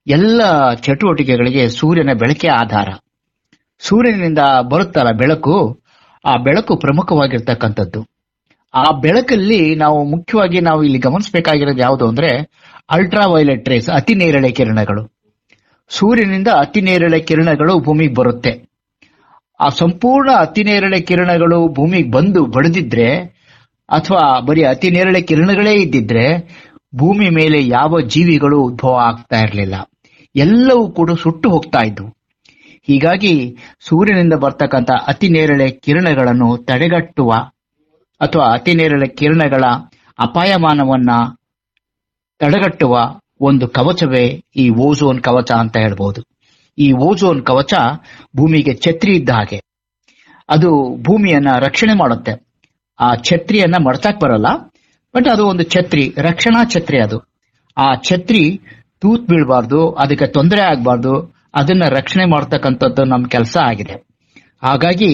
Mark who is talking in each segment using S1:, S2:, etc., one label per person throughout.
S1: ಎಲ್ಲ ಚಟುವಟಿಕೆಗಳಿಗೆ ಸೂರ್ಯನ ಬೆಳಕೆ ಆಧಾರ ಸೂರ್ಯನಿಂದ ಬರುತ್ತಲ್ಲ ಬೆಳಕು ಆ ಬೆಳಕು ಪ್ರಮುಖವಾಗಿರ್ತಕ್ಕಂಥದ್ದು ಆ ಬೆಳಕಲ್ಲಿ ನಾವು ಮುಖ್ಯವಾಗಿ ನಾವು ಇಲ್ಲಿ ಗಮನಿಸಬೇಕಾಗಿರೋದು ಯಾವುದು ಅಂದ್ರೆ ಅಲ್ಟ್ರಾ ವೈಲೆಟ್ ರೇಸ್ ಅತಿ ನೇರಳೆ ಕಿರಣಗಳು ಸೂರ್ಯನಿಂದ ಅತಿ ನೇರಳೆ ಕಿರಣಗಳು ಭೂಮಿಗೆ ಬರುತ್ತೆ ಆ ಸಂಪೂರ್ಣ ಅತಿ ನೇರಳೆ ಕಿರಣಗಳು ಭೂಮಿಗೆ ಬಂದು ಬಡಿದಿದ್ರೆ ಅಥವಾ ಬರೀ ಅತಿ ನೇರಳೆ ಕಿರಣಗಳೇ ಇದ್ದಿದ್ರೆ ಭೂಮಿ ಮೇಲೆ ಯಾವ ಜೀವಿಗಳು ಉದ್ಭವ ಆಗ್ತಾ ಇರಲಿಲ್ಲ ಎಲ್ಲವೂ ಕೂಡ ಸುಟ್ಟು ಹೋಗ್ತಾ ಇದ್ವು ಹೀಗಾಗಿ ಸೂರ್ಯನಿಂದ ಬರ್ತಕ್ಕಂಥ ಅತಿ ನೇರಳೆ ಕಿರಣಗಳನ್ನು ತಡೆಗಟ್ಟುವ ಅಥವಾ ಅತಿ ನೇರಳೆ ಕಿರಣಗಳ ಅಪಾಯಮಾನವನ್ನ ತಡೆಗಟ್ಟುವ ಒಂದು ಕವಚವೇ ಈ ಓಝೋನ್ ಕವಚ ಅಂತ ಹೇಳ್ಬೋದು ಈ ಓಝೋನ್ ಕವಚ ಭೂಮಿಗೆ ಛತ್ರಿ ಇದ್ದ ಹಾಗೆ ಅದು ಭೂಮಿಯನ್ನ ರಕ್ಷಣೆ ಮಾಡುತ್ತೆ ಆ ಛತ್ರಿಯನ್ನ ಮಡ್ಸಕ್ ಬರಲ್ಲ ಬಟ್ ಅದು ಒಂದು ಛತ್ರಿ ರಕ್ಷಣಾ ಛತ್ರಿ ಅದು ಆ ಛತ್ರಿ ತೂತ್ ಬೀಳಬಾರ್ದು ಅದಕ್ಕೆ ತೊಂದರೆ ಆಗಬಾರ್ದು ಅದನ್ನ ರಕ್ಷಣೆ ಮಾಡ್ತಕ್ಕಂಥದ್ದು ನಮ್ಮ ಕೆಲಸ ಆಗಿದೆ ಹಾಗಾಗಿ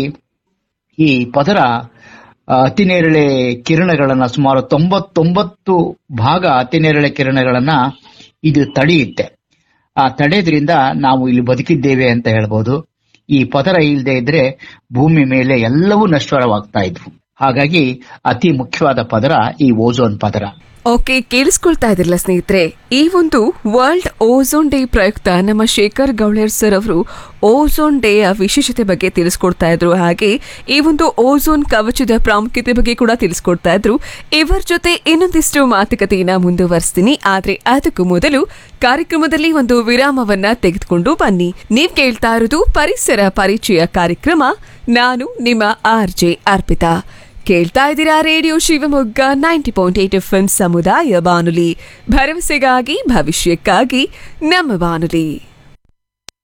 S1: ಈ ಪದರ ಆ, ಅತಿ ನೇರಳೆ ಕಿರಣಗಳನ್ನ ಸುಮಾರು ತೊಂಬತ್ತೊಂಬತ್ತು ಭಾಗ ಅತಿ ನೇರಳೆ ಕಿರಣಗಳನ್ನ ಇದು ತಡೆಯುತ್ತೆ ಆ ತಡೆದ್ರಿಂದ ನಾವು ಇಲ್ಲಿ ಬದುಕಿದ್ದೇವೆ ಅಂತ ಹೇಳ್ಬೋದು ಈ ಪದರ ಇಲ್ಲದೆ ಇದ್ರೆ ಭೂಮಿ ಮೇಲೆ ಎಲ್ಲವೂ ನಶ್ವರವಾಗ್ತಾ ಇದ್ವು ಹಾಗಾಗಿ ಅತಿ ಮುಖ್ಯವಾದ ಪದರ ಈ ಓಝೋನ್ ಪದರ
S2: ಓಕೆ ಕೇಳಿಸ್ಕೊಳ್ತಾ ಇದ್ರಲ್ಲ ಸ್ನೇಹಿತರೆ ಈ ಒಂದು ವರ್ಲ್ಡ್ ಓಝೋನ್ ಡೇ ಪ್ರಯುಕ್ತ ನಮ್ಮ ಶೇಖರ್ ಗೌಳೇರ್ ಸರ್ ಅವರು ಓಝೋನ್ ಡೇ ವಿಶೇಷತೆ ಬಗ್ಗೆ ತಿಳಿಸ್ಕೊಡ್ತಾ ಇದ್ರು ಹಾಗೆ ಈ ಒಂದು ಓಝೋನ್ ಕವಚದ ಪ್ರಾಮುಖ್ಯತೆ ಬಗ್ಗೆ ಕೂಡ ತಿಳಿಸ್ಕೊಡ್ತಾ ಇದ್ರು ಇವರ ಜೊತೆ ಇನ್ನೊಂದಿಷ್ಟು ಮಾತುಕತೆಯನ್ನ ಮುಂದುವರಿಸ್ತೀನಿ ಆದ್ರೆ ಅದಕ್ಕೂ ಮೊದಲು ಕಾರ್ಯಕ್ರಮದಲ್ಲಿ ಒಂದು ವಿರಾಮವನ್ನ ತೆಗೆದುಕೊಂಡು ಬನ್ನಿ ನೀವ್ ಕೇಳ್ತಾ ಇರೋದು ಪರಿಸರ ಪರಿಚಯ ಕಾರ್ಯಕ್ರಮ ನಾನು ನಿಮ್ಮ ಆರ್ ಜೆ ಅರ್ಪಿತಾ ಕೇಳ್ತಾ ಇದ್ದೀರಾ radio Shivamogga ninety point eight F M ಸಮುದಾಯ ಬಾನುಲಿ ಭರವಸೆಗಾಗಿ ಭವಿಷ್ಯಕ್ಕಾಗಿ ನಮ್ಮ ಬಾನುಲಿ